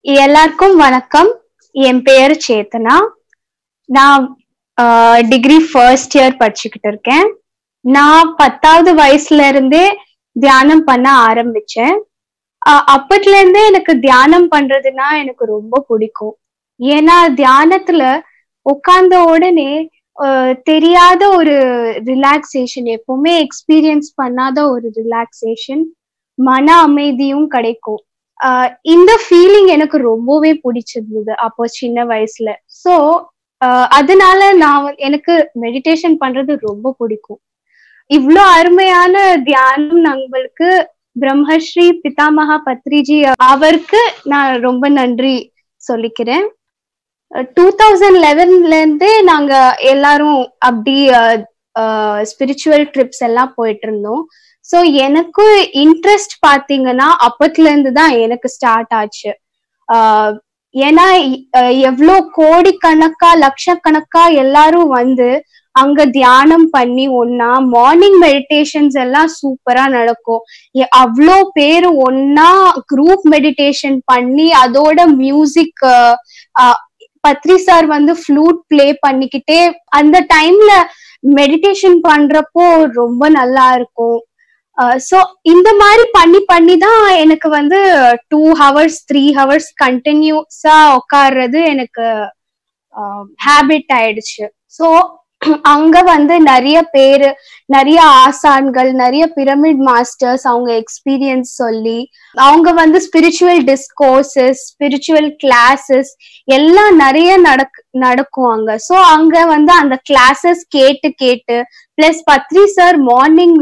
எல்லாருக்கும் வணக்கம் என் பேர் சேத்தனா நான் டிகிரி ஃபர்ஸ்ட் இயர் படிச்சுக்கிட்டு இருக்கேன் நான் பத்தாவது வயசுல இருந்தே தியானம் பண்ண ஆரம்பிச்சேன் ஆஹ் அப்பத்துல இருந்தே எனக்கு தியானம் பண்றதுன்னா எனக்கு ரொம்ப பிடிக்கும் ஏன்னா தியானத்துல உட்கார்ந்த உடனே ஆஹ் தெரியாத ஒரு ரிலாக்ஸேஷன் எப்பவுமே எக்ஸ்பீரியன்ஸ் பண்ணாத ஒரு ரிலாக்ஸேஷன் மன அமைதியும் கிடைக்கும் ஆஹ் இந்த ஃபீலிங் எனக்கு ரொம்பவே பிடிச்சிருந்தது அப்போ சின்ன வயசுல சோ அதனால நான் வந்து- எனக்கு மெடிடேஷன் பண்றது ரொம்ப பிடிக்கும் இவ்ளோ அருமையான தியானம் நம்மளுக்கு பிரம்மஸ்ரீ பிதாமகா பத்ரிஜி அவருக்கு நான் ரொம்ப நன்றி சொல்லிக்கிறேன் டூ தௌசண்ட் லெவன்ல இருந்தே நாங்க எல்லாரும் அப்படி ஸ்பிரிச்சுவல் ட்ரிப்ஸ் எல்லாம் போயிட்டு இருந்தோம் சோ எனக்கு இன்ட்ரெஸ்ட் பாத்தீங்கன்னா அப்பத்துல இருந்து தான் எனக்கு ஸ்டார்ட் ஆச்சு ஆஹ் ஏன்னா அஹ் எவ்வளோ கோடிக்கணக்கா லட்சக்கணக்கா எல்லாரும் வந்து அங்க தியானம் பண்ணி ஒன்னா மார்னிங் மெடிடேஷன்ஸ் எல்லாம் சூப்பரா நடக்கும் எ- அவ்வளோ பேர் ஒன்னா குரூப் மெடிடேஷன் பண்ணி அதோட மியூசிக் பத்ரி சார் வந்து ஃப்ளூட் ப்ளே பண்ணிக்கிட்டே அந்த டைம்ல மெடிடேஷன் பண்றப்போ ரொம்ப நல்லா இருக்கும் ஸோ இந்த மாதிரி பண்ணி பண்ணி தான் எனக்கு வந்து டூ ஹவர்ஸ் த்ரீ ஹவர்ஸ் கண்டினியூஸா உட்கார்றது எனக்கு ஹேபிட் ஆயிடுச்சு ஸோ அங்க வந்து நிறைய பேரு நிறைய ஆசான்கள் நிறைய பிரமிட் மாஸ்டர்ஸ் அவங்க எக்ஸ்பீரியன்ஸ் சொல்லி அவங்க வந்து ஸ்பிரிச்சுவல் டிஸ்கோர்சஸ் ஸ்பிரிச்சுவல் கிளாஸஸ் எல்லாம் நிறைய நடக் நடக்கும் அங்க ஸோ அங்க வந்து அந்த கிளாஸஸ் கேட்டு கேட்டு plus Badri sir morning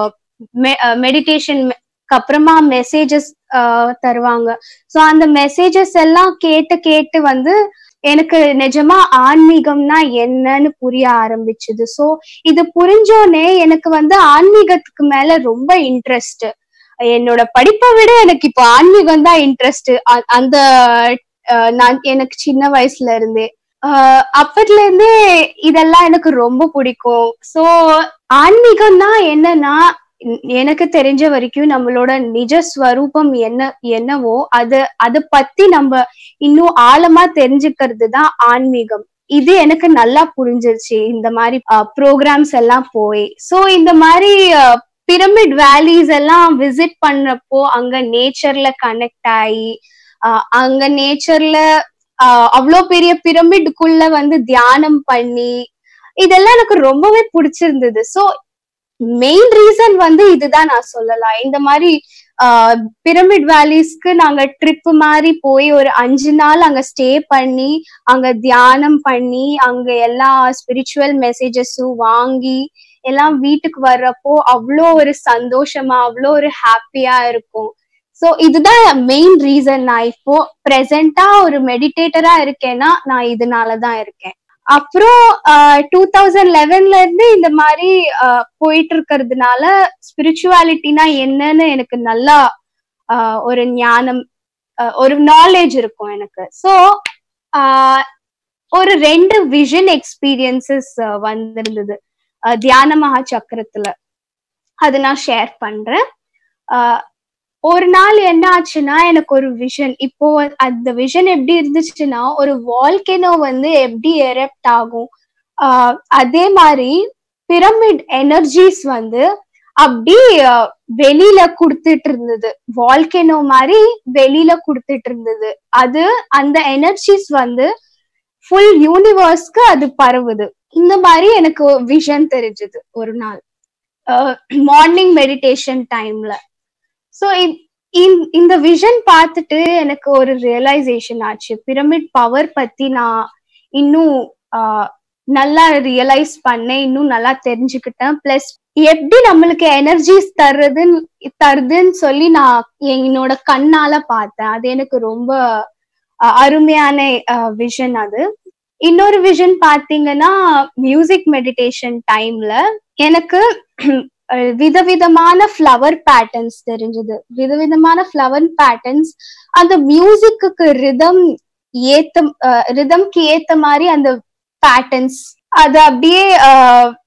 meditation அப்புறமா மெசேஜஸ் தருவாங்க ஸோ அந்த மெசேஜஸ் எல்லாம் கேட்டு கேட்டு வந்து எனக்கு நிஜமா ஆன்மீகம்னா என்னன்னு புரிய ஆரம்பிச்சது ஸோ இது புரிஞ்சோனே எனக்கு வந்து ஆன்மீகத்துக்கு மேல ரொம்ப இன்ட்ரெஸ்ட் என்னோட படிப்பை விட எனக்கு இப்போ ஆன்மீகம் தான் இன்ட்ரெஸ்ட் அந்த அஹ், நான் எனக்கு சின்ன வயசுல இருந்தே ஆஹ் அப்பத்துல இருந்தே இதெல்லாம் எனக்கு ரொம்ப பிடிக்கும் சோ ஆன்மீகம்னா என்னன்னா எ- எனக்கு தெரிஞ்ச வரைக்கும் நம்மளோட நிஜ ஸ்வரூபம் என்ன என்னவோ அது அதை பத்தி நம்ம இன்னும் ஆழமா தெரிஞ்சுக்கிறது தான் ஆன்மீகம் இது எனக்கு நல்லா புரிஞ்சிருச்சு இந்த மாதிரி ப்ரோக்ராம்ஸ் எல்லாம் போய் சோ இந்த மாதிரி பிரமிட் வேலிஸ் எல்லாம் விசிட் பண்றப்போ அங்க நேச்சர்ல கனெக்ட் ஆகி ஆஹ் அங்க நேச்சர்ல அவ்வளோ பெரிய பிரமிடுக்குள்ள வந்து தியானம் பண்ணி இதெல்லாம் எனக்கு ரொம்பவே பிடிச்சிருந்தது சோ மெயின் ரீசன் வந்து இதுதான் நான் சொல்லலாம் இந்த மாதிரி பிரமிட் வேலிஸ்க்கு நாங்க ட்ரிப் மாதிரி போய் ஒரு அஞ்சு நாள் அங்க ஸ்டே பண்ணி அங்க தியானம் பண்ணி அங்க எல்லா ஸ்பிரிச்சுவல் மெசேஜஸும் வாங்கி எல்லாம் வீட்டுக்கு வர்றப்போ அவ்வளோ ஒரு சந்தோஷமா அவ்வளோ ஒரு ஹாப்பியா இருக்கும் சோ இதுதான் மெயின் ரீசன் நான் இப்போ பிரசண்டா ஒரு மெடிடேட்டரா இருக்கேன்னா நான் இதனாலதான் இருக்கேன் அப்புறம் டூ தௌசண்ட் லெவன்ல இருந்து இந்த மாதிரி ஆஹ் போயிட்டு இருக்கிறதுனால ஸ்பிரிச்சுவாலிட்டினா என்னன்னு எனக்கு நல்லா ஆஹ் ஒரு ஞானம் ஆஹ் ஒரு நாலேஜ் இருக்கும் எனக்கு ஸோ ஒரு ரெண்டு விஷன் எக்ஸ்பீரியன்சஸ் வந்திருந்தது ஆஹ் தியான மகா சக்கரத்துல அது நான் ஷேர் பண்றேன் ஆஹ் ஒரு நாள் என்ன ஆச்சுன்னா எனக்கு ஒரு விஷன் இப்போ அந்த விஷன் எப்படி இருந்துச்சுன்னா ஒரு வால்கேனோ வந்து எப்படி எரெப்ட் ஆகும் ஆஹ் அதே மாதிரி பிரமிட் எனர்ஜிஸ் வந்து அப்படி ஆஹ் வெளியில கொடுத்துட்டு இருந்தது வால்கேனோ மாதிரி வெளியில கொடுத்துட்டு இருந்தது அது அந்த எனர்ஜிஸ் வந்து ஃபுல் யூனிவர்ஸ்க்கு அது பரவுது இந்த மாதிரி எனக்கு விஷன் தெரிஞ்சது ஒரு நாள் மார்னிங் மெடிடேஷன் டைம்ல ஸோ இந்த விஷன் பார்த்துட்டு எனக்கு ஒரு ரியலைசேஷன் ஆச்சு பிரமிட் பவர் பத்தி நான் இன்னும் ஆஹ், நல்லா ரியலைஸ் பண்ணேன் இன்னும் நல்லா தெரிஞ்சுக்கிட்டேன் பிளஸ் எப்படி நம்மளுக்கு எனர்ஜிஸ் தருதுன்னு தருதுன்னு சொல்லி நான் என்னோட கண்ணால பார்த்தேன் அது எனக்கு ரொம்ப ஆஹ், அருமையான விஷன் அது இன்னொரு விஷன் பாத்தீங்கன்னா மியூசிக் மெடிடேஷன் டைம்ல எனக்கு அஹ் விதவிதமான ஃப்ளவர் பேட்டர்ன்ஸ் தெரிஞ்சது விதவிதமான ஃப்ளவர் பேட்டர்ன்ஸ் அந்த மியூசிக்கு ரிதம் ஏத்த ரிதம்க்கு ஏத்த மாதிரி அந்த பேட்டர்ன்ஸ் அது அப்படியே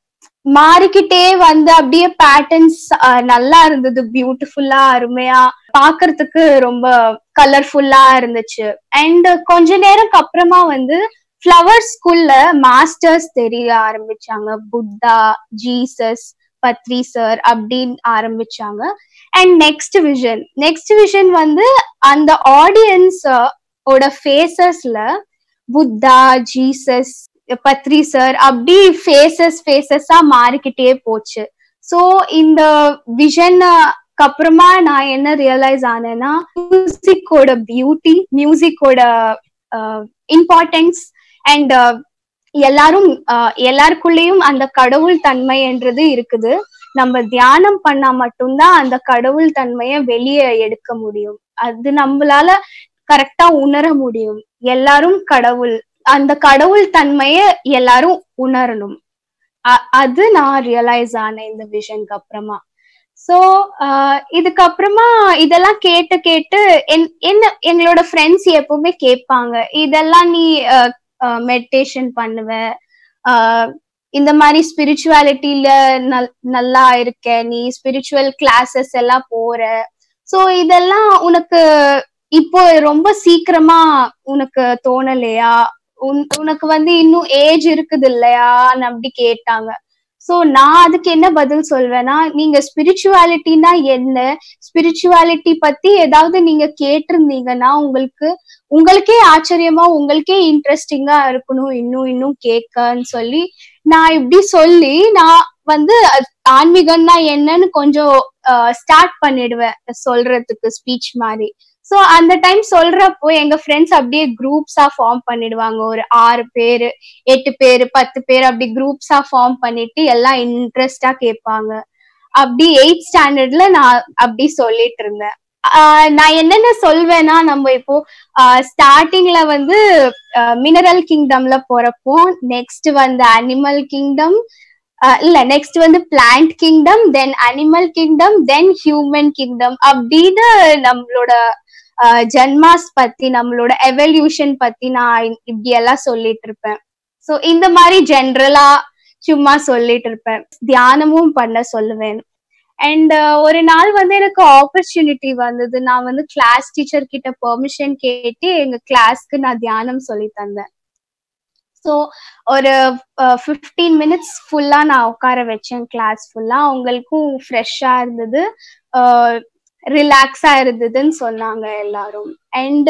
மாறிக்கிட்டே வந்து அப்படியே பேட்டர்ன்ஸ் நல்லா இருந்தது பியூட்டிஃபுல்லா அருமையா பாக்குறதுக்கு ரொம்ப கலர்ஃபுல்லா இருந்துச்சு அண்ட் கொஞ்ச நேரம் அப்புறமா வந்து ஃப்ளவர் ஸ்கூல்ல மாஸ்டர்ஸ் தெரிய ஆரம்பிச்சாங்க புத்தா ஜீசஸ் பத்ரி சார் அப்படின்னு ஆரம்பிச்சாங்க and next vision next vision வந்து அந்த ஆடியன்ஸ் ஓட ஃபேஸஸ்ல புத்தா ஜீசஸ் பத்ரி சார் அப்படி ஃபேஸஸ் ஃபேஸஸா மாறிக்கிட்டே போச்சு சோ இந்த விஷனுக்கு அப்புறமா நான் என்ன ரியலைஸ் ஆனேன்னா மியூசிக்கோட பியூட்டி மியூசிக்கோட இம்பார்ட்டன்ஸ் அண்ட் எல்லாரும் எல்லாருக்குள்ளேயும் அந்த கடவுள் தன்மை என்றது இருக்குது நம்ம தியானம் பண்ணா மட்டும்தான் அந்த கடவுள் தன்மைய வெளியே எடுக்க முடியும் அது நம்மளால கரெக்டா உணர முடியும் எல்லாரும் கடவுள் அந்த கடவுள் தன்மைய எல்லாரும் உணரணும் அது நான் ரியலைஸ் ஆனேன் இந்த விஷனுக்கு அப்புறமா சோ இதுக்கப்புறமா இதெல்லாம் கேட்டு கேட்டு என்ன எங்களோட ஃப்ரெண்ட்ஸ் எப்பவுமே கேட்பாங்க இதெல்லாம் நீ மெடிடேஷன் பண்ணுவ இந்த மாதிரி ஸ்பிரிச்சுவாலிட்டியில நல் நல்லா இருக்க நீ ஸ்பிரிச்சுவல் கிளாஸஸ் எல்லாம் போற சோ இதெல்லாம் உனக்கு இப்போ ரொம்ப சீக்கிரமா உனக்கு தோணலையா உனக்கு வந்து இன்னும் ஏஜ் இருக்குது இல்லையான்னு அப்படி கேட்டாங்க சோ நான் அதுக்கு என்ன பதில் சொல்வேன்னா நீங்க ஸ்பிரிச்சுவாலிட்டினா என்ன ஸ்பிரிச்சுவாலிட்டி பத்தி ஏதாவது நீங்க கேட்டிருந்தீங்கன்னா உங்களுக்கு உங்களுக்கே ஆச்சரியமா உங்களுக்கே இன்ட்ரெஸ்டிங்கா இருக்கணும் இன்னும் இன்னும் கேட்கன்னு சொல்லி நான் இப்படி சொல்லி நான் வந்து ஆன்மீகம்னா என்னன்னு கொஞ்சம் ஸ்டார்ட் பண்ணிடுவேன் சொல்றதுக்கு ஸ்பீச் மாதிரி சோ அந்த டைம் சொல்றப்போ எங்க ஃப்ரெண்ட்ஸ் அப்படியே குரூப்ஸா ஃபார்ம் பண்ணிடுவாங்க ஒரு ஆறு பேரு எட்டு பேரு பத்து பேர் அப்படி குரூப்ஸா ஃபார்ம் பண்ணிட்டு எல்லாம் இன்ட்ரெஸ்டா கேட்பாங்க அப்படி எயிட் ஸ்டாண்டர்ட்ல நான் அப்படி சொல்லிட்டு இருந்தேன் நான் என்னென்ன சொல்வேன்னா நம்ம இப்போ ஸ்டார்டிங்ல வந்து மினரல் கிங்டம்ல போறப்போ நெக்ஸ்ட் வந்து அனிமல் கிங்டம் இல்ல நெக்ஸ்ட் வந்து plant kingdom then animal kingdom then human kingdom அப்படின்னு நம்மளோட ஜென்மாஸ் பத்தி நம்மளோட எவல்யூஷன் பத்தி நான் இப்படி எல்லாம் சொல்லிட்டு இருப்பேன் சோ இந்த மாதிரி ஜென்ரலா சும்மா சொல்லிட்டு இருப்பேன் தியானமும் பண்ண சொல்லுவேன் அண்ட் ஒரு நாள் வந்து எனக்கு ஆப்பர்ச்சுனிட்டி வந்தது நான் வந்து கிளாஸ் டீச்சர் கிட்ட பெர்மிஷன் கேட்டு எங்க கிளாஸ்க்கு நான் தியானம் சொல்லி தந்தேன் ஸோ ஒரு ஃபிஃப்டீன் மினிட்ஸ் ஃபுல்லா நான் உட்கார வச்சேன் கிளாஸ் ஃபுல்லா அவங்களுக்கும் ஃப்ரெஷ்ஷா இருந்தது ரிலாக்ஸா இருந்ததுன்னு சொன்னாங்க எல்லாரும் அண்ட்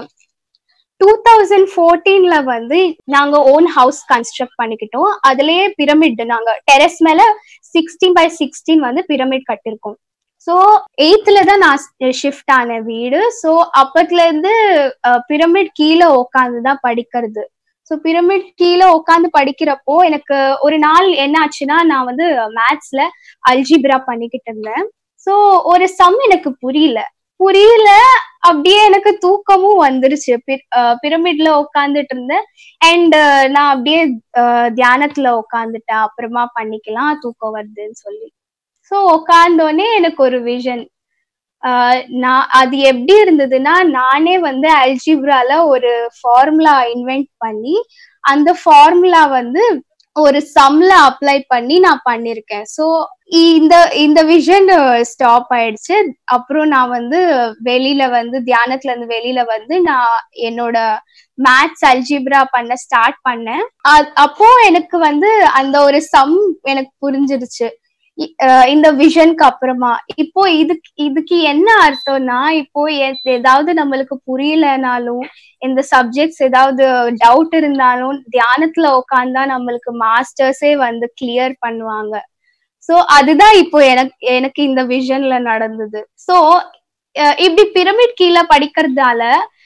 டூ தௌசண்ட் ஃபோர்டீன்ல வந்து நாங்க ஓன் ஹவுஸ் கன்ஸ்ட்ரக்ட் பண்ணிக்கிட்டோம் அதுலயே பிரமிட் நாங்க டெரஸ் மேல சிக்ஸ்டீன் பை சிக்ஸ்டீன் வந்து பிரமிட் கட்டிருக்கோம் ஸோ எயித்துல தான் நான் ஷிஃப்ட் ஆன வீடு ஸோ அப்பத்துல இருந்து பிரமிட் கீழே உட்காந்து தான் படிக்கிறது ஸோ பிரமிட் கீழே உட்காந்து படிக்கிறப்போ எனக்கு ஒரு நாள் என்ன ஆச்சுன்னா நான் வந்து மேத்ஸ்ல அல்ஜிப்ரா பண்ணிக்கிட்டு இருந்தேன் ஸோ ஒரு சம் எனக்கு புரியல புரியல அப்படியே எனக்கு தூக்கமும் வந்துருச்சு பிரமிட்ல உட்காந்துட்டு இருந்தேன் அண்ட் நான் அப்படியே தியானத்துல உட்காந்துட்டேன் அப்புறமா பண்ணிக்கலாம் தூக்கம் வருதுன்னு சொல்லி ஸோ உட்காந்தோடனே எனக்கு ஒரு விஷன் நான் அது எப்படி இருந்ததுன்னா நானே வந்து அல்ஜிப்ரால ஒரு ஃபார்முலா இன்வென்ட் பண்ணி அந்த ஃபார்முலா வந்து ஒரு சம்ல அப்ளை பண்ணி நான் பண்ணிருக்கேன் ஸோ இந்த இந்த விஷன் ஸ்டாப் ஆயிடுச்சு அப்புறம் நான் வந்து வெளியில வந்து தியானத்துல இருந்து வெளியில வந்து நான் என்னோட மேத்ஸ் அல்ஜிப்ரா பண்ண ஸ்டார்ட் பண்ணேன் அப்போ எனக்கு வந்து அந்த ஒரு சம் எனக்கு புரிஞ்சிருச்சு இந்த விஷனுக்கு அப்புறமா இப்போ இதுக்கு இதுக்கு என்ன அர்த்தம்னா இப்போ ஏதாவது நம்மளுக்கு புரியலனாலும் இந்த சப்ஜெக்ட்ஸ் ஏதாவது டவுட் இருந்தாலும் தியானத்துல உட்காந்தா நம்மளுக்கு மாஸ்டர்ஸே வந்து கிளியர் பண்ணுவாங்க சோ அதுதான் இப்போ எனக்கு எனக்கு இந்த விஷன்ல நடந்தது சோ இப்படி பிரமிட் கீழே படிக்கிறதால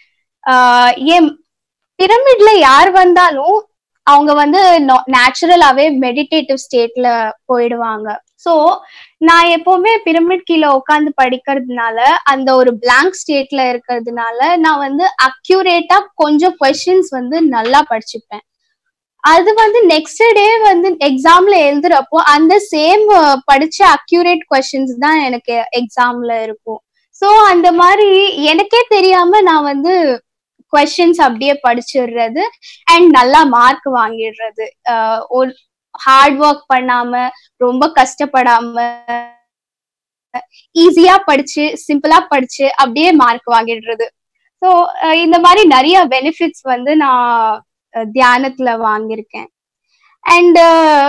ஏன் பிரமிட்ல யார் வந்தாலும் அவங்க வந்து நேச்சுரலாவே மெடிடேட்டிவ் ஸ்டேட்ல போயிடுவாங்க சோ நான் எப்பவுமே பிரமிட் கீழே உட்காந்து படிக்கிறதுனால அந்த ஒரு பிளாங்க் ஸ்டேட்ல இருக்கிறதுனால நான் வந்து அக்யூரேட்டா கொஞ்சம் கொஸ்டின்ஸ் வந்து நல்லா படிச்சுப்பேன் அது வந்து நெக்ஸ்ட் டே வந்து எக்ஸாம்ல எழுதுறப்போ அந்த சேம் படிச்ச அக்யூரேட் கொஸ்டின்ஸ் தான் எனக்கு எக்ஸாம்ல இருக்கும் சோ அந்த மாதிரி எனக்கே தெரியாம நான் வந்து கொஸ்டின்ஸ் அப்படியே படிச்சிடுறது அண்ட் நல்லா மார்க் வாங்கிடுறது ஒரு ஹார்ட் ஒர்க் பண்ணாம ரொம்ப கஷ்டப்படாம ஈஸியா படிச்சு சிம்பிளா படிச்சு அப்படியே மார்க் வாங்கிடுறது ஸோ இந்த மாதிரி நிறைய பெனிஃபிட்ஸ் வந்து நான் அஹ், தியானத்துல வாங்கியிருக்கேன் அண்ட்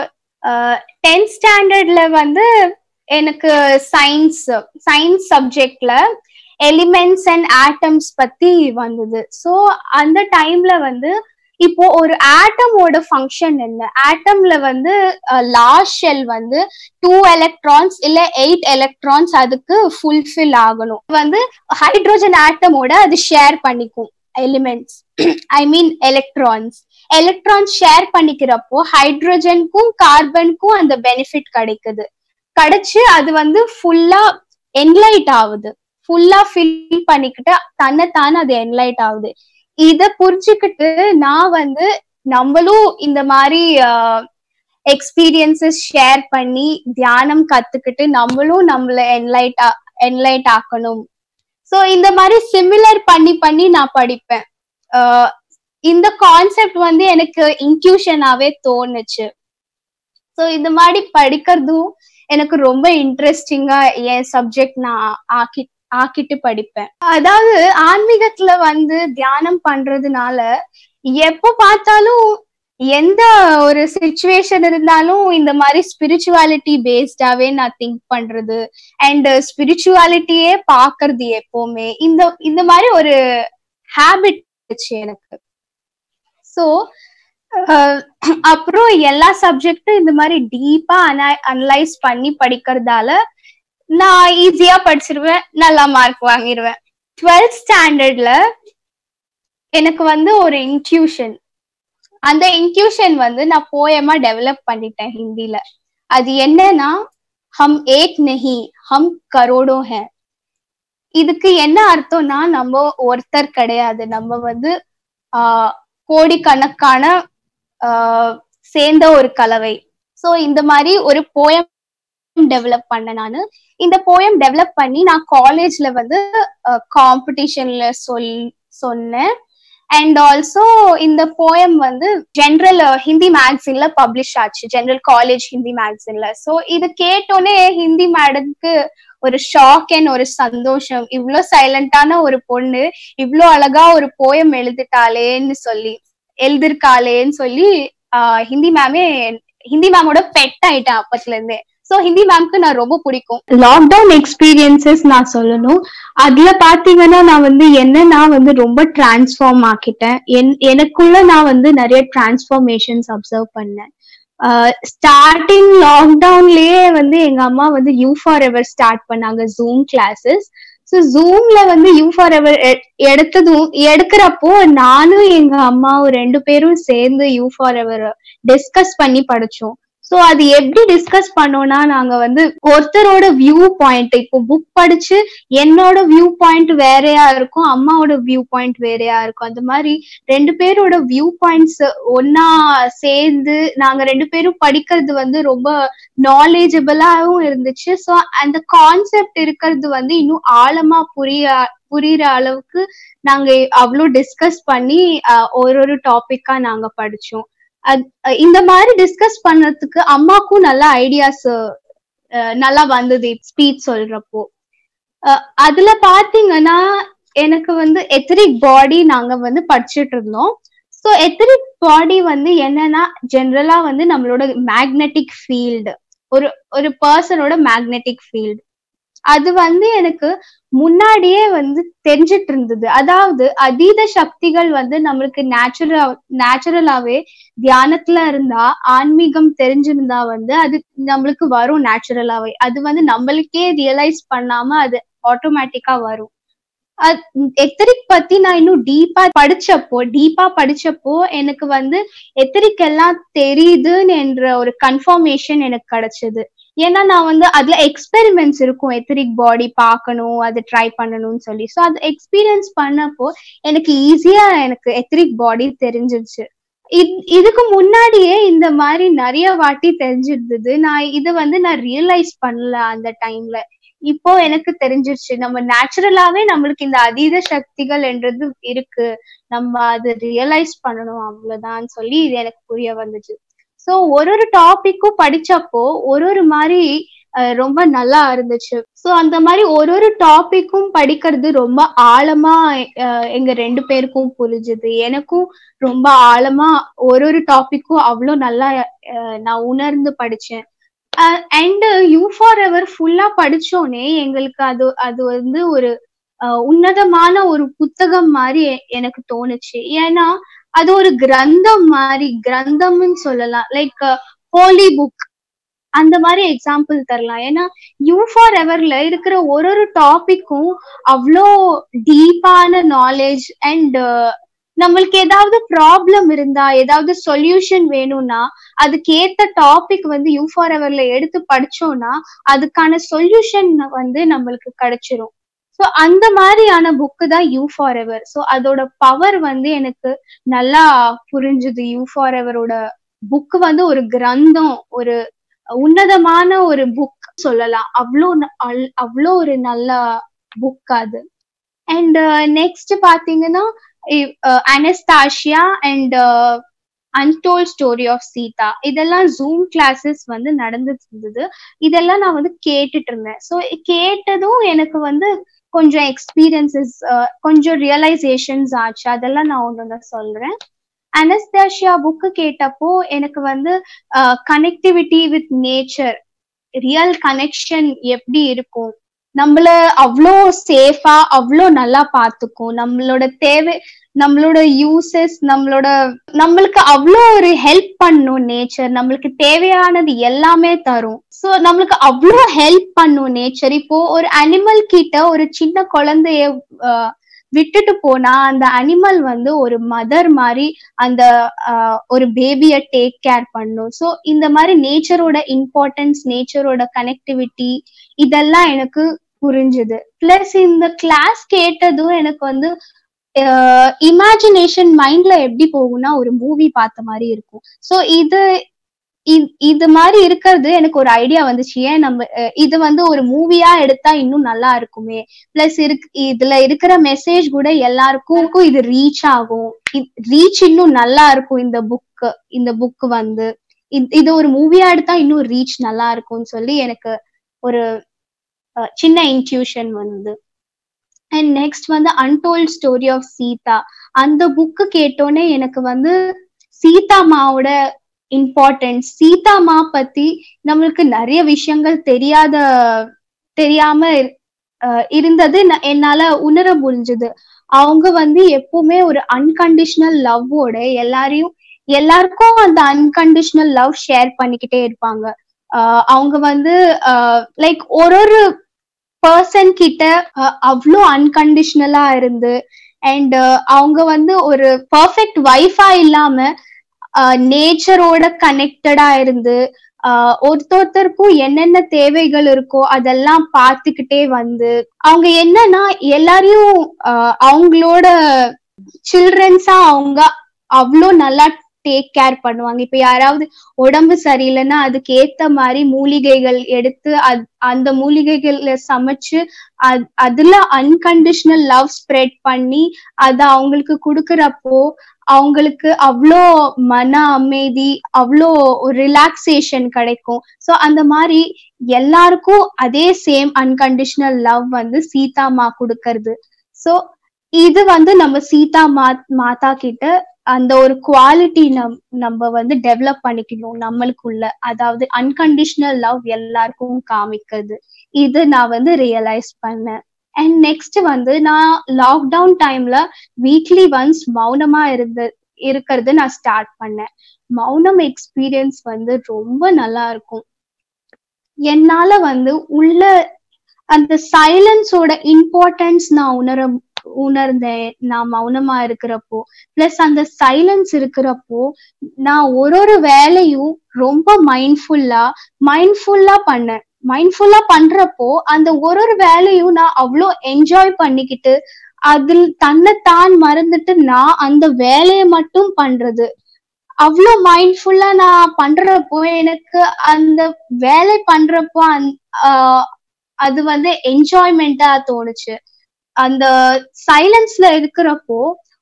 டென்த் ஸ்டாண்டர்ட்ல வந்து எனக்கு சயின்ஸ் சயின்ஸ் சப்ஜெக்ட்ல எலிமெண்ட்ஸ் அண்ட் ஆட்டம்ஸ் பத்தி வந்தது ஸோ அந்த டைம்ல வந்து இப்போ ஒரு ஆட்டமோட ஃபங்க்ஷன் என்ன ஆட்டம்ல வந்து லாஸ்ட் ஷெல் வந்து டூ எலக்ட்ரான்ஸ் இல்ல எயிட் எலக்ட்ரான்ஸ் அதுக்கு ஃபுல்ஃபில் ஆகணும் வந்து ஹைட்ரோஜன் ஆட்டமோட அது ஷேர் பண்ணிக்கும் elements I mean electrons electrons share பண்ணிக்கிறப்போ ஹைட்ரோஜனுக்கும் கார்பனுக்கும் அந்த பெனிஃபிட் கிடைக்குது கிடைச்சு அது வந்து ஃபுல்லா என்லைட் ஆகுது ஃபுல்லா ஃபில் பண்ணிக்கிட்டு தன்னைத்தானே அது என்லைட் ஆகுது இத புரிஞ்சுக்கிட்டு நான் வந்து நம்மளும் இந்த மாதிரி எக்ஸ்பீரியன்சஸ் ஷேர் பண்ணி தியானம் கத்துக்கிட்டு நம்மளும் நம்மள என்லைட் என்லைட் ஆக்கணும் சோ இந்த மாதிரி சிமிலர் பண்ணி பண்ணி நான் படிப்பேன் ஆஹ் இந்த கான்செப்ட் வந்து எனக்கு இன்க்யூஷனாவே தோணுச்சு சோ இந்த மாதிரி படிக்கிறதும் எனக்கு ரொம்ப இன்ட்ரெஸ்டிங்கா என் சப்ஜெக்ட் நான் ஆக்கி ஆக்கிட்டு படிப்பேன் அதாவது ஆன்மீகத்துல வந்து தியானம் பண்றதுனால எப்ப பார்த்தாலும் எந்த ஒரு சுச்சுவேஷன் இருந்தாலும் இந்த மாதிரி ஸ்பிரிச்சுவாலிட்டி பேஸ்டாவே நான் திங்க் பண்றது அண்ட் ஸ்பிரிச்சுவாலிட்டியே பாக்குறது எப்பவுமே இந்த இந்த மாதிரி ஒரு ஹேபிட் இருந்துச்சு எனக்கு ஸோ அப்புறம் எல்லா சப்ஜெக்டும் இந்த மாதிரி டீப்பா அனலைஸ் பண்ணி படிக்கிறதால நான் ஈஸியா படிச்சிருவேன் நல்லா மார்க் வாங்கிடுவேன் டுவெல்த் ஸ்டாண்டர்ட்ல எனக்கு வந்து ஒரு இன்ட்யூஷன் அந்த இன்ட்யூஷன் வந்து நான் போயமா டெவலப் பண்ணிட்டேன் ஹிந்தில அது என்னன்னா ஹம் ஏக் நஹி ஹம் கரோடோ ஹே இதுக்கு என்ன அர்த்தம்னா நம்ம ஒருத்தர் கிடையாது நம்ம வந்து ஆஹ் கோடிக்கணக்கான ஆஹ் சேர்ந்த ஒரு கலவை சோ இந்த மாதிரி ஒரு போயம் டெவலப் பண்ண நானு இந்த போயம் டெவலப் பண்ணி நான் காலேஜ்ல வந்து காம்படிஷன்ல சொல் சொன்னேன் அண்ட் ஆல்சோ இந்த போயம் வந்து ஜென்ரல் ஹிந்தி மேக்சின்ல பப்ளிஷ் ஆச்சு ஜென்ரல் காலேஜ் ஹிந்தி மேக்சின்ல சோ இது கேட்டோன்னே ஹிந்தி மேடம்க்கு ஒரு ஷாக் அண்ட் ஒரு சந்தோஷம் இவ்ளோ சைலண்டான ஒரு பொண்ணு இவ்ளோ அழகா ஒரு போயம் எழுதிட்டாளேன்னு சொல்லி எழுதிருக்காளேன்னு சொல்லி ஆஹ் ஹிந்தி மேமே ஹிந்தி மேமோட பெட் ஆயிட்டேன் அப்பத்துல இருந்தே சோ ஹிந்தி மேம்க்கு நான் ரொம்ப பிடிக்கும் லாக்டவுன் எக்ஸ்பீரியன்சஸ் நான் சொல்லணும் அதுல பாத்தீங்கன்னா நான் வந்து என்ன நான் வந்து ரொம்ப டிரான்ஸ்ஃபார்ம் ஆக்கிட்டேன் என் எனக்குள்ள நான் வந்து நிறைய டிரான்ஸ்ஃபார்மேஷன்ஸ் அப்சர்வ் பண்ணேன் ஸ்டார்டிங் லாக்டவுன்லயே வந்து எங்க அம்மா வந்து யூ ஃபார் எவர் ஸ்டார்ட் பண்ணாங்க ஜூம் கிளாஸஸ் ஸோ ஜூம்ல வந்து யூ ஃபார் எவர் எடுத்ததும் எடுக்கிறப்போ நானும் எங்க அம்மாவும் ரெண்டு பேரும் சேர்ந்து யூ ஃபார் எவர் டிஸ்கஸ் பண்ணி படிச்சோம் சோ அது எப்படி டிஸ்கஸ் பண்ணோம்னா நாங்க வந்து ஒருத்தரோட வியூ பாயிண்ட் இப்போ புக் படிச்சு என்னோட வியூ பாயிண்ட் வேறையா இருக்கும் அம்மாவோட வியூ பாயிண்ட் வேறையா இருக்கும் அந்த மாதிரி ரெண்டு பேரோட வியூ பாயிண்ட்ஸ் ஒன்னா சேர்ந்து நாங்க ரெண்டு பேரும் படிக்கிறது வந்து ரொம்ப நாலேஜபிளாவும் இருந்துச்சு ஸோ அந்த கான்செப்ட் இருக்கிறது வந்து இன்னும் ஆழமா புரிய புரியுற அளவுக்கு நாங்க அவ்வளோ டிஸ்கஸ் பண்ணி ஒரு ஒரு டாபிக்கா நாங்க படிச்சோம் இந்த மாதிரி டிஸ்கஸ் பண்றதுக்கு அம்மாக்கும் நல்ல ஐடியாஸ் நல்லா வந்தது ஸ்பீச் சொல்றப்போ அதுல பாத்தீங்கன்னா எனக்கு வந்து எத்தரிக் பாடி நாங்க வந்து படிச்சுட்டு இருந்தோம் ஸோ எத்தரிக் பாடி வந்து என்னன்னா ஜென்ரலா வந்து நம்மளோட மேக்னெட்டிக் ஃபீல்டு ஒரு ஒரு பர்சனோட மேக்னெட்டிக் ஃபீல்டு அது வந்து எனக்கு முன்னாடியே வந்து தெரிஞ்சிட்டு இருந்தது அதாவது அதீத சக்திகள் வந்து நம்மளுக்கு நேச்சுரலா நேச்சுரலாவே தியானத்துல இருந்தா ஆன்மீகம் தெரிஞ்சிருந்தா வந்து அது நம்மளுக்கு வரும் நேச்சுரலாவே அது வந்து நம்மளுக்கே ரியலைஸ் பண்ணாம அது ஆட்டோமேட்டிக்கா வரும் எத்தரிக் பத்தி நான் இன்னும் டீப்பா படிச்சப்போ டீப்பா படிச்சப்போ எனக்கு வந்து எத்தரிக் எல்லாம் தெரியுதுன்னு என்ற ஒரு கன்ஃபர்மேஷன் எனக்கு கிடைச்சது ஏன்னா நான் வந்து அதுல எக்ஸ்பெரிமெண்ட்ஸ் இருக்கும் எத்தரிக் பாடி பார்க்கணும் அது ட்ரை பண்ணணும்னு சொல்லி ஸோ அது எக்ஸ்பீரியன்ஸ் பண்ணப்போ எனக்கு ஈஸியா எனக்கு எத்தரிக் பாடி தெரிஞ்சிருச்சு இதுக்கு முன்னாடியே இந்த மாதிரி நிறைய வாட்டி தெரிஞ்சிருந்தது நான் இது வந்து நான் ரியலைஸ் பண்ணல அந்த டைம்ல இப்போ எனக்கு தெரிஞ்சிருச்சு நம்ம நேச்சுரலாவே நம்மளுக்கு இந்த அதீத சக்திகள் என்றது இருக்கு நம்ம அது ரியலைஸ் பண்ணணும் அவ்வளவுதான் சொல்லி இது எனக்கு புரிய வந்துச்சு ஸோ ஒரு ஒரு டாபிக்கும் படிச்சப்போ ஒரு ஒரு மாதிரி அஹ், ரொம்ப நல்லா இருந்துச்சு ஸோ அந்த மாதிரி ஒரு ஒரு டாபிக்கும் படிக்கிறது ரொம்ப ஆழமா அஹ், எங்க ரெண்டு பேருக்கும் புரிஞ்சுது எனக்கும் ரொம்ப ஆழமா ஒரு ஒரு டாபிக்கும் அவ்வளோ நல்லா அஹ், நான் உணர்ந்து படிச்சேன் அண்ட் யூ ஃபார் எவர் ஃபுல்லா படிச்சோனே எங்களுக்கு அது அது வந்து ஒரு அஹ், உன்னதமான ஒரு புத்தகம் மாதிரி எ- எனக்கு தோணுச்சு ஏன்னா அது ஒரு கிரந்தம் மாதிரி கிரந்தம்னு சொல்லலாம் லைக் ஹோலி புக் அந்த மாதிரி எக்ஸாம்பிள் தரலாம் ஏன்னா யூ ஃபார் எவர்ல இருக்கிற ஒரு ஒரு டாபிக்கும் அவ்வளோ டீப்பான நாலேஜ் அண்ட் நம்மளுக்கு ஏதாவது ப்ராப்ளம் இருந்தா ஏதாவது சொல்யூஷன் வேணும்னா அதுக்கு ஏத்த டாபிக் வந்து யூ ஃபார் எவர்ல எடுத்து படிச்சோம்னா அதுக்கான சொல்யூஷன் வந்து நம்மளுக்கு கிடைச்சிரும் ஸோ அந்த மாதிரியான புக்கு தான் யூ ஃபார் எவர் ஸோ அதோட பவர் வந்து எனக்கு நல்லா புரிஞ்சுது யூ ஃபார் எவரோட புக் வந்து ஒரு கிரந்தம் ஒரு உன்னதமான ஒரு புக் சொல்லலாம் அவ்வளோ ந- அல்- அவ்வளோ ஒரு நல்ல புக் அது அண்ட் நெக்ஸ்ட் பாத்தீங்கன்னா Anastasia and untold story of Sita இதெல்லாம் ஜூம் கிளாஸஸ் வந்து நடந்துட்டு இருந்தது இதெல்லாம் நான் வந்து கேட்டுட்டு இருந்தேன் ஸோ கேட்டதும் எனக்கு வந்து கொஞ்சம் எக்ஸ்பீரியன்சஸ் கொஞ்சம் ரியலைசேஷன்ஸ் ஆச்சு அதெல்லாம் நான் ஒன்று ஒன்று சொல்றேன் அனஸ்தாஷியா புக்கு கேட்டப்போ எனக்கு வந்து connectivity with nature real connection எப்படி இருக்கும் நம்மள அவ்வளோ சேஃபா அவ்வளோ நல்லா பார்த்துக்கும் நம்மளோட தேவை நம்மளோட யூசஸ் நம்மளோட நம்மளுக்கு அவ்வளோ ஒரு ஹெல்ப் பண்ணும் நேச்சர் நம்மளுக்கு தேவையானது எல்லாமே தரும் ஸோ நம்மளுக்கு அவ்வளோ ஹெல்ப் பண்ணும் நேச்சர் இப்போ ஒரு அனிமல் கிட்ட ஒரு சின்ன குழந்தைய ஆஹ், விட்டுட்டு போனா அந்த அனிமல் வந்து ஒரு மதர் மாதிரி அந்த ஆஹ், ஒரு பேபிய டேக் கேர் பண்ணும் ஸோ இந்த மாதிரி நேச்சரோட இம்பார்ட்டன்ஸ் நேச்சரோட கனெக்டிவிட்டி இதெல்லாம் எனக்கு புரிஞ்சுது பிளஸ் இந்த கிளாஸ் கேட்டதும் எனக்கு வந்து இமேஜினேஷன் மைண்ட்ல எப்படி போகும்னா ஒரு மூவி பார்த்த மாதிரி இருக்கும் ஸோ இது இ- இது மாதிரி இருக்கிறது எனக்கு ஒரு ஐடியா வந்துச்சு ஏன் நம்ம அஹ், இது வந்து ஒரு மூவியா எடுத்தா இன்னும் நல்லா இருக்குமே பிளஸ் இருக்கு இதுல இருக்கிற மெசேஜ் கூட எல்லாருக்கும் இது ரீச் ஆகும் ரீச் இன்னும் நல்லா இருக்கும் இந்த புக் இந்த புக் வந்து இது- இது ஒரு மூவியா எடுத்தா இன்னும் ரீச் நல்லா இருக்கும்னு சொல்லி எனக்கு ஒரு அஹ், சின்ன இன்ட்யூஷன் வந்து அண்ட் நெக்ஸ்ட் வந்து அன்டோல்ட் ஸ்டோரி ஆஃப் சீதா அந்த புக்கு கேட்டோன்னே எனக்கு வந்து சீதாமாவோட இம்பார்ட்டன்ஸ் சீதாமா பத்தி நம்மளுக்கு நிறைய விஷயங்கள் தெரியாத தெரியாம இரு- அஹ் இருந்தது ந- என்னால உணர முடிஞ்சது அவங்க வந்து எப்பவுமே ஒரு அன்கண்டிஷனல் லவ்வோட எல்லாரையும் எல்லாருக்கும் அந்த அன்கண்டிஷனல் லவ் ஷேர் பண்ணிக்கிட்டே இருப்பாங்க ஆஹ் அவங்க வந்து லைக் ஒரு ஒரு பர்சன் கிட்ட அவ்வளோ அன்கண்டிஷனலா இருந்து அண்ட் அவங்க வந்து ஒரு பர்ஃபெக்ட் வைஃபா இல்லாம நேச்சரோட கனெக்டடா இருந்து ஆஹ் ஒருத்தொருத்தருக்கும் என்னென்ன தேவைகள் இருக்கோ அதெல்லாம் பார்த்துக்கிட்டே வந்து அவங்க என்னன்னா எல்லாரையும் ஆஹ் அவங்களோட சில்ட்ரன்ஸா அவங்க அவ்வளோ நல்லா டேக் கேர் பண்ணுவாங்க இப்ப யாராவது உடம்பு சரியில்லைன்னா அதுக்கு ஏத்த மாதிரி மூலிகைகள் எடுத்து அத்- அந்த மூலிகைகள்ல சமைச்சு அத்- அதுல அன்கண்டிஷனல் லவ் ஸ்ப்ரெட் பண்ணி அத அவங்களுக்கு கொடுக்கறப்போ அவங்களுக்கு அவ்வளோ மன அமைதி அவ்வளோ ரிலாக்ஸேஷன் கிடைக்கும் சோ அந்த மாதிரி எல்லாருக்கும் அதே சேம் அன்கண்டிஷனல் லவ் வந்து சீதாமா கொடுக்கறது சோ இது வந்து நம்ம சீதா மா மாதா கிட்ட அந்த ஒரு குவாலிட்டி நம் நம்ம வந்து டெவலப் பண்ணிக்கணும் நம்மளுக்குள்ள அதாவது அன்கண்டிஷனல் லவ் எல்லாருக்கும் காமிக்கிறது இது நான் வந்து ரியலைஸ் பண்ணேன் அண்ட் நெக்ஸ்ட் வந்து நான் லாக்டவுன் டைம்ல வீக்லி ஒன்ஸ் மௌனமா இருந்து இருக்கிறது நான் ஸ்டார்ட் பண்ணேன் மௌனம் எக்ஸ்பீரியன்ஸ் வந்து ரொம்ப நல்லா இருக்கும் என்னால வந்து உள்ள அந்த சைலன்ஸோட இம்பார்ட்டன்ஸ் நான் உணர உணர்ந்தேன் நான் மௌனமா இருக்கிறப்போ பிளஸ் அந்த சைலன்ஸ் இருக்கிறப்போ நான் ஒரு ஒரு வேலையும் ரொம்ப மைண்ட்ஃபுல்லா மைண்ட்ஃபுல்லா பண்ணேன் மைண்ட்ஃபுல்லா பண்றப்போ அந்த ஒரு ஒரு வேலையும் நான் அவ்வளோ என்ஜாய் பண்ணிக்கிட்டு அதில் தன்னைத்தான் மறந்துட்டு நான் அந்த வேலையை மட்டும் பண்றது அவ்வளோ மைண்ட்ஃபுல்லா நான் பண்றப்போ எனக்கு அந்த வேலை பண்றப்போ அந் ஆஹ் அது வந்து என்ஜாய்மெண்டா தோணுச்சு அந்த சைலன்ஸ்ல இருக்கிறப்போ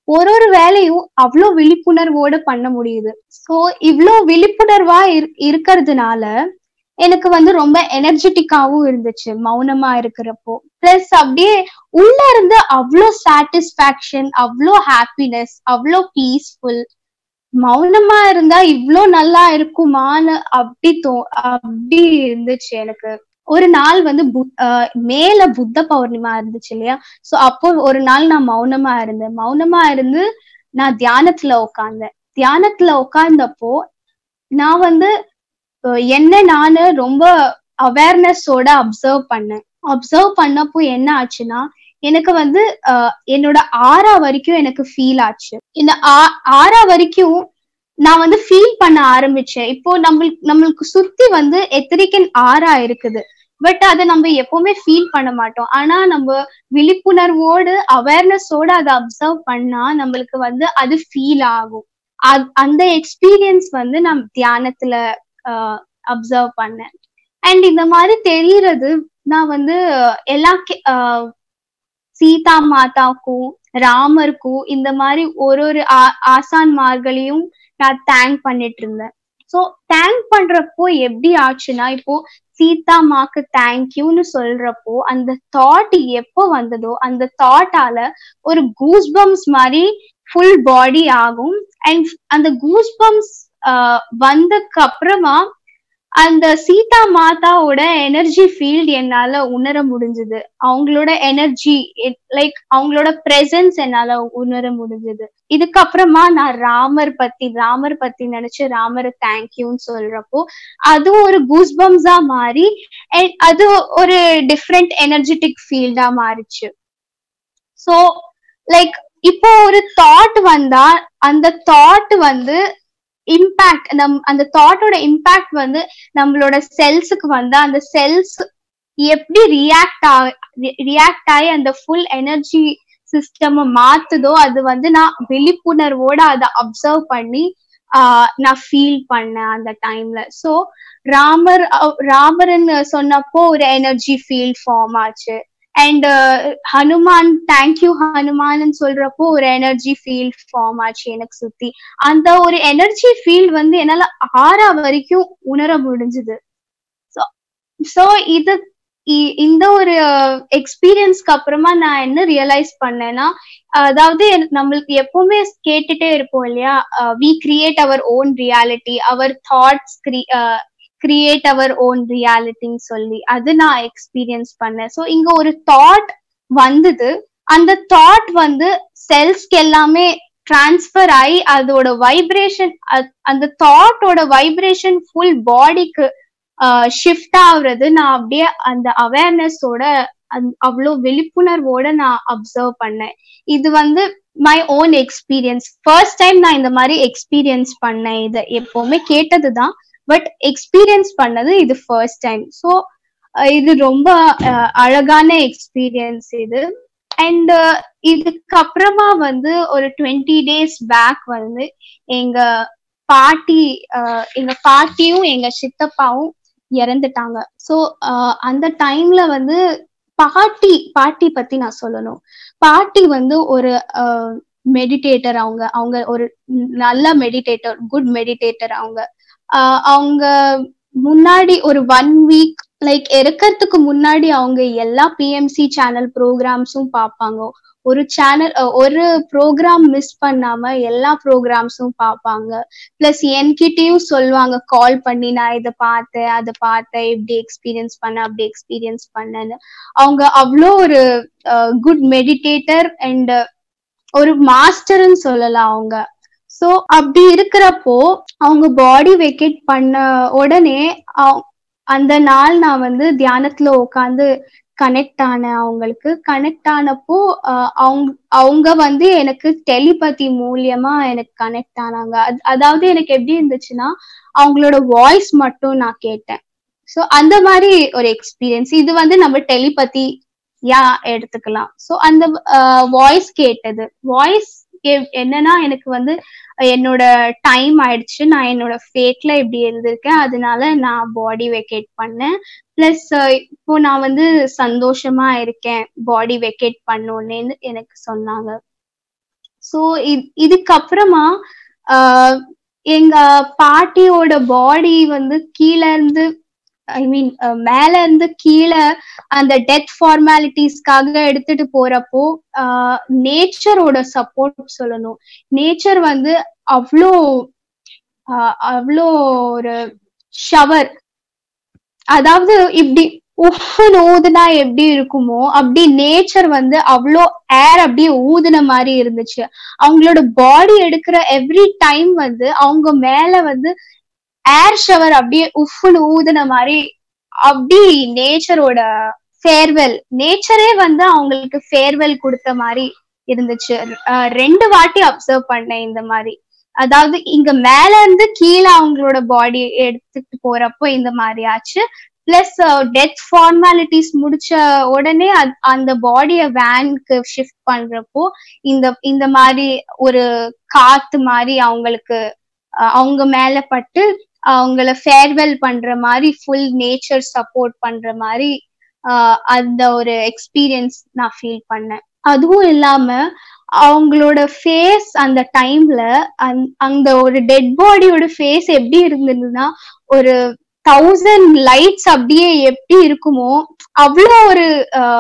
ஒரு ஒரு வேலையும் அவ்வளோ விழிப்புணர்வோட பண்ண முடியுது சோ இவ்ளோ விழிப்புணர்வா இரு இருக்கிறதுனால எனக்கு வந்து ரொம்ப எனர்ஜெட்டிக்காவும் இருந்துச்சு மௌனமா இருக்கிறப்போ பிளஸ் அப்படியே உள்ள இருந்து அவ்வளோ சாட்டிஸ்பாக்சன் அவ்வளோ ஹாப்பினஸ் அவ்வளோ பீஸ்ஃபுல் மௌனமா இருந்தா இவ்ளோ நல்லா இருக்குமான்னு அப்படி தோ அப்படி இருந்துச்சு எனக்கு ஒரு நாள் வந்து புத்- ஆஹ் மேல புத்த பௌர்ணிமா இருந்துச்சு இல்லையா சோ அப்போ ஒரு நாள் நான் மௌனமா இருந்தேன் மௌனமா இருந்து நான் தியானத்துல உட்கார்ந்தேன் தியானத்துல உட்கார்ந்தப்போ நான் வந்து அஹ் என்ன நானு ரொம்ப அவேர்னஸோட அப்சர்வ் பண்ணேன் அப்சர்வ் பண்ணப்போ என்ன ஆச்சுன்னா எனக்கு வந்து அஹ், என்னோட ஆறா வரைக்கும் எனக்கு ஃபீல் ஆச்சு இந்த ஆ- ஆறா வரைக்கும் நான் வந்து ஃபீல் பண்ண ஆரம்பிச்சேன் இப்போ நம்மளுக்கு நம்மளுக்கு சுத்தி வந்து எத்திரிக்கன் ஆறா இருக்குது பட் அதை நம்ம எப்பவுமே ஃபீல் பண்ண மாட்டோம் ஆனா நம்ம விழிப்புணர்வோடு அவேர்னஸோட அதை அப்சர்வ் பண்ணா நம்மளுக்கு வந்து அது ஃபீல் ஆகும் அத்- அந்த எக்ஸ்பீரியன்ஸ் வந்து நான் தியானத்துல அப்சர்வ் பண்ணேன் அண்ட் இந்த மாதிரி தெரியறது நான் வந்து அஹ், எல்லா கே- அஹ், சீதா மாதாக்கும் ராமருக்கும் இந்த மாதிரி ஒரு ஒரு ஆ- ஆசான்மார்களையும் நான் தேங்க் பண்ணிட்டு இருந்தேன் சோ தேங்க் பண்றப்போ எப்படி ஆச்சுன்னா இப்போ சீதா மாக்கு தேங்க்யூன்னு சொல்றப்போ அந்த தாட் எப்போ வந்ததோ அந்த தாட்டால ஒரு கூஸ் பம்ஸ் மாதிரி ஃபுல் பாடி ஆகும் அண்ட் அந்த கூஸ் பம்ஸ் வந்ததுக்கு அப்புறமா அந்த சீதா மாதாவோட எனர்ஜி ஃபீல்ட் என்னால உணர முடிஞ்சது அவங்களோட எனர்ஜி லைக் அவங்களோட பிரசன்ஸ் என்னால உணர முடிஞ்சது இதுக்கப்புறமா நான் ராமர் பத்தி ராமர் பத்தி நினைச்சு ராமர் தேங்க்யூன்னு சொல்றப்போ அது ஒரு கூஸ் பம்ஸா மாறி and அது ஒரு டிஃப்ரெண்ட் எனர்ஜெட்டிக் ஃபீல்டா மாறிச்சு சோ லைக் இப்போ ஒரு தாட் வந்தா அந்த தாட் வந்து இம்பாக்ட் நம் அந்த தாட்டோட இம்பாக்ட் வந்து நம்மளோட செல்ஸுக்கு வந்தா அந்த செல்ஸ் எப்படி ரியாக்ட் ஆ ரியாக்ட் ஆகி அந்த ஃபுல் எனர்ஜி சிஸ்டம் மாத்துதோ அது வந்து நான் விழிப்புணர்வோட அதை அப்சர்வ் பண்ணி ஆஹ் நான் ஃபீல் பண்ணேன் அந்த டைம்ல சோ ராமர் அவ்- ராமர்ன்னு சொன்னப்போ ஒரு எனர்ஜி ஃபீல் ஃபார்ம் ஆச்சு அண்ட் ஹனுமான் தேங்க்யூ ஹனுமான் சொல்றப்போ ஒரு எனர்ஜி ஃபீல் ஃபார்ம் ஆச்சு எனக்கு சுத்தி அந்த ஒரு எனர்ஜி ஃபீல் வந்து என்னால ஆறா வரைக்கும் உணர முடிஞ்சது சோ இது இ- இந்த ஒரு எக்ஸ்பீரியன்ஸ்க்கு அப்புறமா நான் என்ன ரியலைஸ் பண்ணேன்னா அதாவது எனக்கு- நம்மளுக்கு எப்பவுமே கேட்டுட்டே இருப்போம் இல்லையா we create our own reality our thoughts create our own ரியாலிட்டின்னு சொல்லி அது நான் எக்ஸ்பீரியன்ஸ் பண்ணேன் ஸோ இங்க ஒரு தாட் வந்தது அந்த தாட் வந்து செல்ஸ்க்கு எல்லாமே டிரான்ஸ்ஃபர் ஆகி அதோட வைப்ரேஷன் அந்த தாட்டோட வைப்ரேஷன் ஃபுல் பாடிக்கு ஷிஃப்ட் ஆகுறது நான் அப்படியே அந்த அவேர்னஸோட அவ்வளோ விழிப்புணர்வோட நான் அப்சர்வ் பண்ணேன் இது வந்து my own experience first time நான் இந்த மாதிரி எக்ஸ்பீரியன்ஸ் பண்ணேன் இதை எப்பவுமே கேட்டதுதான் பட் எக்ஸ்பீரியன்ஸ் பண்ணது இது ஃபர்ஸ்ட் டைம் ஸோ இது ரொம்ப அஹ், அழகான எக்ஸ்பீரியன்ஸ் இது அண்ட் இதுக்கப்புறமா வந்து ஒரு டுவெண்ட்டி டேஸ் பேக் வந்து எங்க பாட்டி அஹ், எங்க பாட்டியும் எங்க சித்தப்பாவும் இறந்துட்டாங்க ஸோ அந்த டைம்ல வந்து பாட்டி பாட்டி பத்தி நான் சொல்லணும் பாட்டி வந்து ஒரு மெடிடேட்டர் அவங்க அவங்க ஒரு நல்ல மெடிடேட்டர் குட் மெடிடேட்டர் அவங்க ஆஹ் அவங்க முன்னாடி ஒரு ஒன் வீக் லைக் இறக்கறதுக்கு முன்னாடி அவங்க எல்லா பிஎம்சி சேனல் ப்ரோக்ராம்ஸும் பார்ப்பாங்க ஒரு சேனல் ஒரு ப்ரோக்ராம் மிஸ் பண்ணாம எல்லா ப்ரோக்ராம்ஸும் பார்ப்பாங்க பிளஸ் என்கிட்டயும் சொல்லுவாங்க கால் பண்ணி நான் இதை பார்த்தேன் அதை பார்த்தேன் இப்படி எக்ஸ்பீரியன்ஸ் பண்ண அப்படி எக்ஸ்பீரியன்ஸ் பண்ணேன்னு அவங்க அவ்வளோ ஒரு குட் மெடிடேட்டர் அண்ட் ஒரு மாஸ்டர்னு சொல்லலாம் அவங்க சோ அப்படி இருக்கிறப்போ அவங்க பாடி வெக்கேட் பண்ண உடனே அவ- அந்த நாள் நான் வந்து தியானத்துல உட்காந்து கனெக்ட் ஆனேன் அவங்களுக்கு கனெக்ட் ஆனப்போ அஹ், அவங்க அவங்க வந்து எனக்கு டெலிபதி மூலியமா எனக்கு கனெக்ட் ஆனாங்க அது- அதாவது எனக்கு எப்படி இருந்துச்சுன்னா அவங்களோட வாய்ஸ் மட்டும் நான் கேட்டேன் சோ அந்த மாதிரி ஒரு எக்ஸ்பீரியன்ஸ் இது வந்து நம்ம டெலிபதி யா எடுத்துக்கலாம் சோ அந்த வாய்ஸ் கேட்டது வாய்ஸ் என்னன்னா எனக்கு வந்து என்னோட டைம் ஆயிடுச்சு நான் என்னோட ஃபேட்ல இப்படி இருந்திருக்கேன் அதனால நான் பாடி வெக்கேட் பண்ணேன் பிளஸ் இப்போ நான் வந்து சந்தோஷமா இருக்கேன் பாடி வெக்கேட் பண்ணோன்னு எனக்கு சொன்னாங்க சோ இதுக்கப்புறமா ஆஹ் எங்க பாட்டியோட பாடி வந்து கீழே இருந்து ஐ மீன் மேல இருந்து கீழே அந்த டெத் ஃபார்மாலிட்டிஸ்க்காக எடுத்துட்டு போறப்போ நேச்சரோட சப்போர்ட் சொல்லணும் நேச்சர் வந்து அவ்வளோ அவ்வளோ ஒரு ஷவர் அதாவது இப்படி உஃப்னு ஊதுனா எப்படி இருக்குமோ அப்படி நேச்சர் வந்து அவ்வளோ ஏர் அப்படியே ஊதுன மாதிரி இருந்துச்சு அவங்களோட பாடி எடுக்கிற எவ்ரி டைம் வந்து அவங்க மேல வந்து ஏர் ஷவர் அப்படியே உஃப்னு ஊதுன மாதிரி அப்படி நேச்சரோட ஃபேர்வெல் நேச்சரே வந்து அவங்களுக்கு ஃபேர்வெல் கொடுத்த மாதிரி இருந்துச்சு ரெண்டு வாட்டி அப்சர்வ் பண்ணேன் இந்த மாதிரி அதாவது இங்க மேல இருந்து கீழே அவங்களோட பாடி எடுத்துட்டு போறப்போ இந்த மாதிரி ஆச்சு பிளஸ் டெத் ஃபார்மாலிட்டிஸ் முடிச்ச உடனே அந்த பாடிய வேனுக்கு ஷிஃப்ட் பண்றப்போ இந்த இந்த மாதிரி ஒரு காத்து மாதிரி அவங்களுக்கு அவங்க மேல பட்டு அவங்கள ஃபேர்வெல் பண்ற மாதிரி ஃபுல் நேச்சர் சப்போர்ட் பண்ற மாதிரி அந்த ஒரு எக்ஸ்பீரியன்ஸ் நான் ஃபீல் பண்ணேன் அதுவும் இல்லாம அவங்களோட ஃபேஸ் அந்த டைம்ல அந்த ஒரு டெட் பாடியோட ஃபேஸ் எப்படி இருந்ததுன்னா ஒரு தௌசண்ட் லைட்ஸ் அப்படியே எப்படி இருக்குமோ அவ்வளோ ஒரு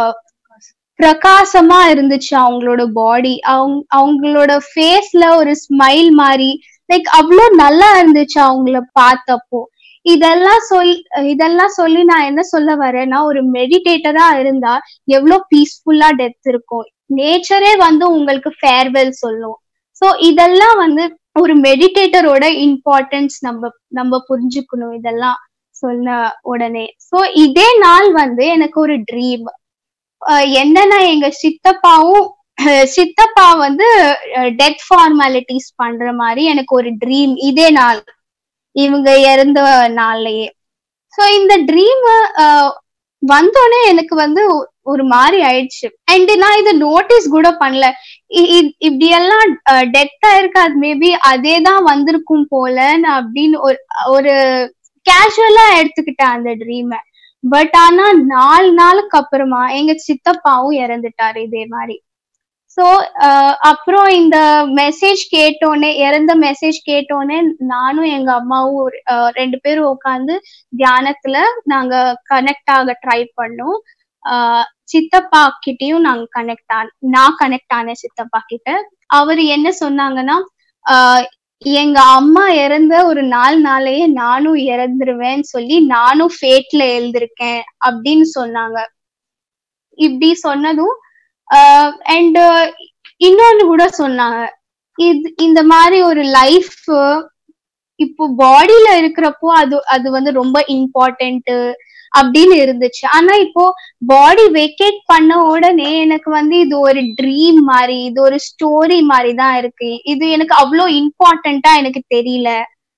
பிரகாசமா இருந்துச்சு அவங்களோட பாடி அவங்க அவங்களோட ஃபேஸ்ல ஒரு ஸ்மைல் மாதிரி லைக் அவ்வளோ நல்லா இருந்துச்சு அவங்கள பார்த்தப்போ இதெல்லாம் சொல் இதெல்லாம் சொல்லி நான் என்ன சொல்ல வரேன்னா ஒரு மெடிடேட்டரா இருந்தா எவ்வளவு பீஸ்ஃபுல்லா டெத் இருக்கும் நேச்சரே வந்து உங்களுக்கு ஃபேர்வெல் சொல்லும் ஸோ இதெல்லாம் வந்து ஒரு மெடிடேட்டரோட இம்பார்ட்டன்ஸ் நம்ம நம்ம புரிஞ்சுக்கணும் இதெல்லாம் சொன்ன உடனே ஸோ இதே நாள் வந்து எனக்கு ஒரு ட்ரீம் என்னன்னா எங்க சித்தப்பாவும் சித்தப்பா வந்து டெத் ஃபார்மாலிட்டிஸ் பண்ற மாதிரி எனக்கு ஒரு ட்ரீம் இதே நாள் இவங்க இறந்த நாள்லயே ஸோ இந்த ட்ரீம் வந்தோடனே எனக்கு வந்து ஒரு மாதிரி ஆயிடுச்சு அண்ட் நான் இதை நோட்டீஸ் கூட பண்ணல இப்படி எல்லாம் டெத்தா இருக்காது மேபி அதே தான் வந்திருக்கும் போலன்னு அப்படின்னு ஒரு கேஷுவலா எடுத்துக்கிட்டேன் அந்த ட்ரீமை பட் ஆனா நாலு நாளுக்கு அப்புறமா எங்க சித்தப்பாவும் இறந்துட்டாரு இதே மாதிரி ஸோ அப்புறம் இந்த மெசேஜ் கேட்டோன்னே இறந்த மெசேஜ் கேட்டோன்னே நானும் எங்க அம்மாவும் ரெண்டு பேரும் உட்காந்து தியானத்துல நாங்க கனெக்ட் ஆக ட்ரை பண்ணோம் சித்தப்பா கிட்டயும் நாங்க கனெக்ட் ஆன நான் கனெக்ட் ஆனேன் சித்தப்பா கிட்ட அவர் என்ன சொன்னாங்கன்னா எங்க அம்மா இறந்த ஒரு நாலு நாளையே நானும் இறந்துருவேன்னு சொல்லி நானும் ஃபேட்ல எழுந்திருக்கேன் அப்படின்னு சொன்னாங்க இப்படி சொன்னதும் அண்ட் இன்னொன்னு கூட சொன்னாங்க இது இந்த மாதிரி ஒரு லைஃப் இப்போ பாடியில இருக்கிறப்போ அது அது வந்து ரொம்ப இம்பார்ட்டன்ட் அப்படின்னு இருந்துச்சு ஆனா இப்போ பாடி வெக்கேட் பண்ண உடனே எனக்கு வந்து இது ஒரு ட்ரீம் மாதிரி இது ஒரு ஸ்டோரி மாதிரி தான் இருக்கு இது எனக்கு அவ்வளோ இம்பார்ட்டண்டா எனக்கு தெரியல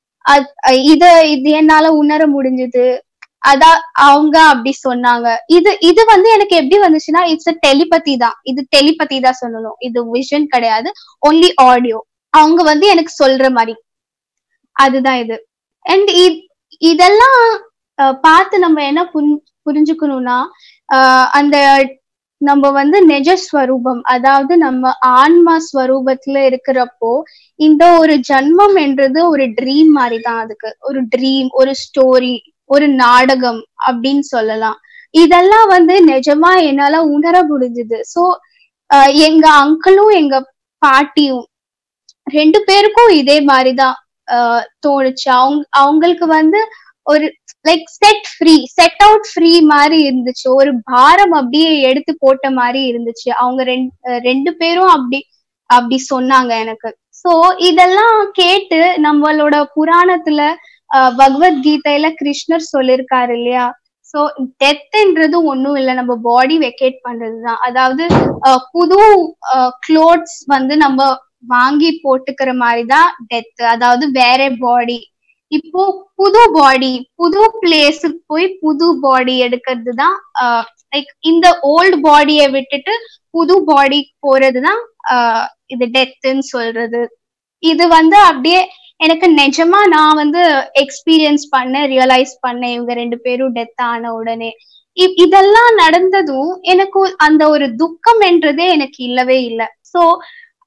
இத இது என்னால உணர முடிஞ்சது அதான் அவங்க அப்படி சொன்னாங்க இது இது வந்து எனக்கு எப்படி வந்துச்சுன்னா இட்ஸ் டெலிபதி தான் இது டெலிபதி தான் சொல்லணும் இது விஷன் கிடையாது ஒன்லி ஆடியோ அவங்க வந்து எனக்கு சொல்ற மாதிரி அதுதான் இது அண்ட் இதெல்லாம் பார்த்து நம்ம என்ன புரிஞ்சுக்கணும்னா அந்த நம்ம வந்து நிஜஸ்வரூபம் அதாவது நம்ம ஆன்மா ஸ்வரூபத்துல இருக்கிறப்போ இந்த ஒரு ஜன்மம் என்றது ஒரு ட்ரீம் மாதிரி தான் அதுக்கு ஒரு ட்ரீம் ஒரு ஸ்டோரி ஒரு நாடகம் அப்படின்னு சொல்லலாம் இதெல்லாம் வந்து நிஜமா என்னால உணர முடிஞ்சுது சோ எங்க அங்கிளும் எங்க பாட்டியும் ரெண்டு பேருக்கும் இதே மாதிரிதான் தோணுச்சு அவங்க அவங்களுக்கு வந்து ஒரு like set free set out free மாதிரி இருந்துச்சு ஒரு பாரம் அப்படியே எடுத்து போட்ட மாதிரி இருந்துச்சு அவங்க ரெண்டு ரெண்டு பேரும் அப்படி அப்படி சொன்னாங்க எனக்கு சோ இதெல்லாம் கேட்டு நம்மளோட புராணத்துல பகவத்கீதையில கிருஷ்ணர் சொல்லியிருக்காரு இல்லையா சோ டெத்ன்றது ஒண்ணும் இல்லை நம்ம பாடி வெக்கேட் பண்றதுதான் அதாவது புது க்ளோத்ஸ் வந்து நம்ம வாங்கி போட்டுக்கிற மாதிரிதான் டெத் அதாவது வேற பாடி இப்போ புது பாடி புது பிளேஸுக்கு போய் புது பாடி எடுக்கிறது தான் லைக் இந்த ஓல்டு பாடியை விட்டுட்டு புது பாடி போறதுதான் இது டெத்துன்னு சொல்றது இது வந்து அப்படியே எனக்கு நிஜமா நான் வந்து எக்ஸ்பீரியன்ஸ் பண்ண ரியலைஸ் பண்ணேன் இவங்க ரெண்டு பேரும் டெத் ஆன உடனே இதெல்லாம் நடந்ததும் எனக்கு அந்த ஒரு துக்கம் என்றதே எனக்கு இல்லவே இல்லை சோ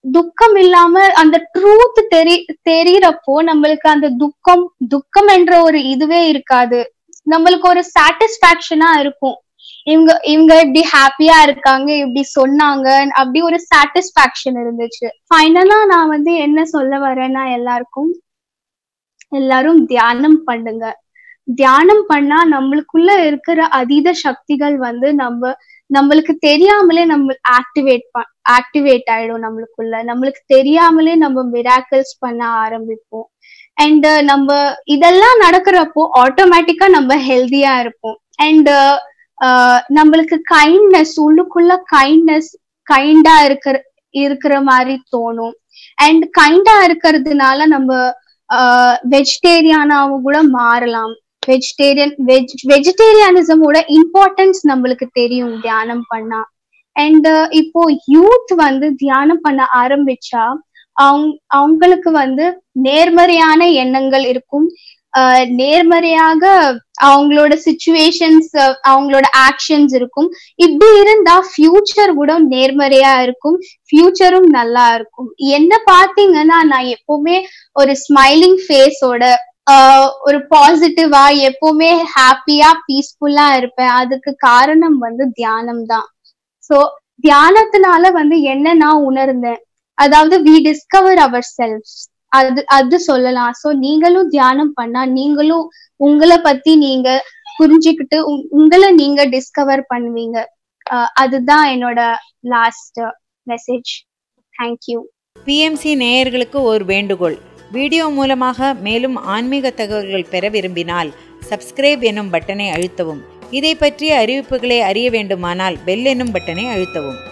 துக்கம் இல்லாம அந்த ட்ரூத் தெரி தெரியறப்போ நம்மளுக்கு அந்த துக்கம் துக்கம் என்ற ஒரு இதுவே இருக்காது நம்மளுக்கு ஒரு சாட்டிஸ்பாக்சனா இருக்கும் இவங்க இவங்க இப்படி ஹாப்பியா இருக்காங்க இப்படி சொன்னாங்க அப்படி ஒரு சாட்டிஸ்பாக்சன் இருந்துச்சு ஃபைனலா நான் வந்து என்ன சொல்ல வரேன்னா எல்லாருக்கும் எல்லாரும் தியானம் பண்ணுங்க தியானம் பண்ணா நம்மளுக்குள்ள இருக்கிற அதீத சக்திகள் வந்து நம்ம நம்மளுக்கு தெரியாமலே நம்ம ஆக்டிவேட் ஆக்டிவேட் ஆயிடும் நம்மளுக்குள்ள நம்மளுக்கு தெரியாமலே நம்ம மிராக்கிள்ஸ் பண்ண ஆரம்பிப்போம் அண்ட் நம்ம இதெல்லாம் நடக்கிறப்போ ஆட்டோமேட்டிக்கா நம்ம ஹெல்தியா இருப்போம் அண்ட் நம்மளுக்கு கைண்ட்னஸ் உள்ளுக்குள்ள கைண்ட்னஸ் கைண்டா இருக்கிற இருக்கிற மாதிரி தோணும் அண்ட் கைண்டா இருக்கிறதுனால நம்ம வெஜிடேரியானாவும் கூட மாறலாம் வெஜிடேரியன் வெஜ் வெஜிடேரியானிசமோட இம்பார்ட்டன்ஸ் நம்மளுக்கு தெரியும் தியானம் பண்ணா அண்ட் இப்போ யூத் வந்து தியானம் பண்ண ஆரம்பிச்சா அவங்க அவங்களுக்கு வந்து நேர்மறையான எண்ணங்கள் இருக்கும் நேர்மறையாக அவங்களோட சுச்சுவேஷன்ஸ் அவங்களோட ஆக்ஷன்ஸ் இருக்கும் இப்படி இருந்தா ஃபியூச்சர் கூட நேர்மறையா இருக்கும் ஃபியூச்சரும் நல்லா இருக்கும் என்ன பாத்தீங்கன்னா நான் எப்பவுமே ஒரு ஸ்மைலிங் ஃபேஸோட ஒரு பாசிட்டிவா எப்பவுமே ஹாப்பியா பீஸ்ஃபுல்லா இருப்பேன் அதுக்கு காரணம் வந்து தியானம் தான் சோ தியானத்தினால வந்து என்ன நான் உணர்ந்தேன் அதாவது வி டிஸ்கவர் அவர் செல்ஃப் அது அது சொல்லலாம் சோ நீங்களும் தியானம் பண்ணா நீங்களும் உங்களை பத்தி நீங்க புரிஞ்சுக்கிட்டு உங்களை நீங்க டிஸ்கவர் பண்ணுவீங்க அதுதான் என்னோட லாஸ்ட் மெசேஜ் தேங்க்யூ பிஎம்சி நேயர்களுக்கு ஒரு வேண்டுகோள் வீடியோ மூலமாக மேலும் ஆன்மீக தகவல்கள் பெற விரும்பினால் சப்ஸ்கிரைப் என்னும் பட்டனை அழுத்தவும் இதை பற்றிய அறிவிப்புகளை அறிய வேண்டுமானால் பெல் என்னும் பட்டனை அழுத்தவும்